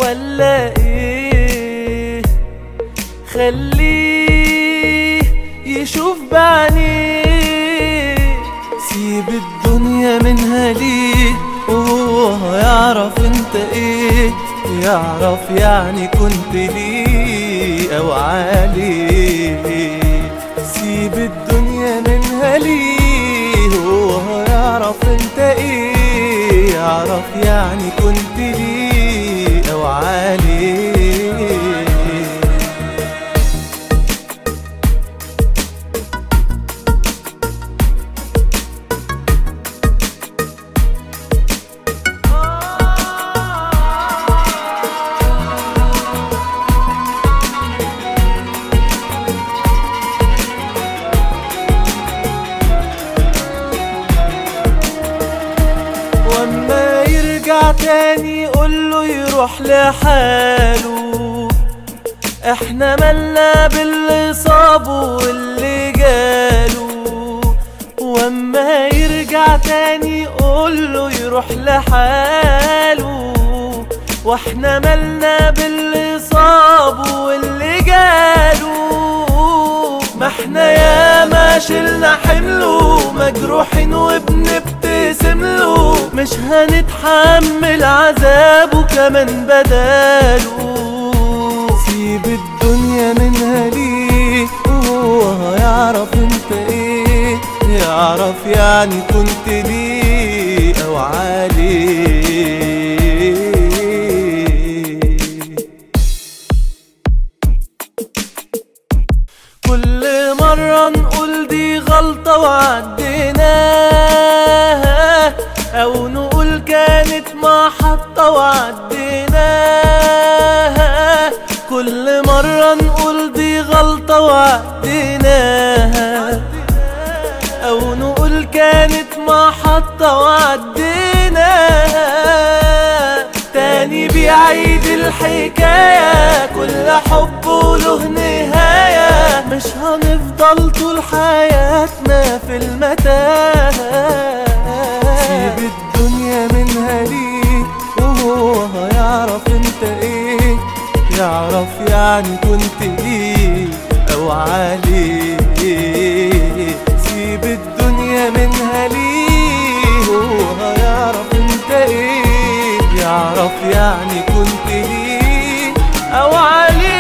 ولا ايه خليه يشوف بعينيه سيب الدنيا منها ليه وهو هيعرف انت ايه يعرف يعني كنت ليه او عليه سيب الدنيا منها ليه هو هيعرف انت ايه يعرف يعني كنت ليه او عليه واما يرجع تاني قوله يروح لحاله احنا مالنا باللي صابه واللي جاله واما يرجع تاني قوله يروح لحاله واحنا مالنا باللي صابه واللي جاله ما احنا يا ما شلنا حمله مجروحين وبنبتسم له مش هنتحمل عذابه كمان بداله سيب الدنيا منها ليه وهو هيعرف انت ايه يعرف يعني كنت ليه او عليه كل مرة نقول دي غلطة وعديناها أو نقول كانت محطة وعديناها كل مرة نقول دي غلطة وعديناها أو نقول كانت محطة وعديناها تاني بيعيد الحكاية كل حب له نهاية مش هنفضل طول حياتنا في المتاهة سيب الدنيا منها ليه وهو هيعرف انت ايه يعرف يعني كنت ليه او عليه سيب الدنيا منها ليه هو هيعرف انت ايه يعرف يعني كنت ليه او عليه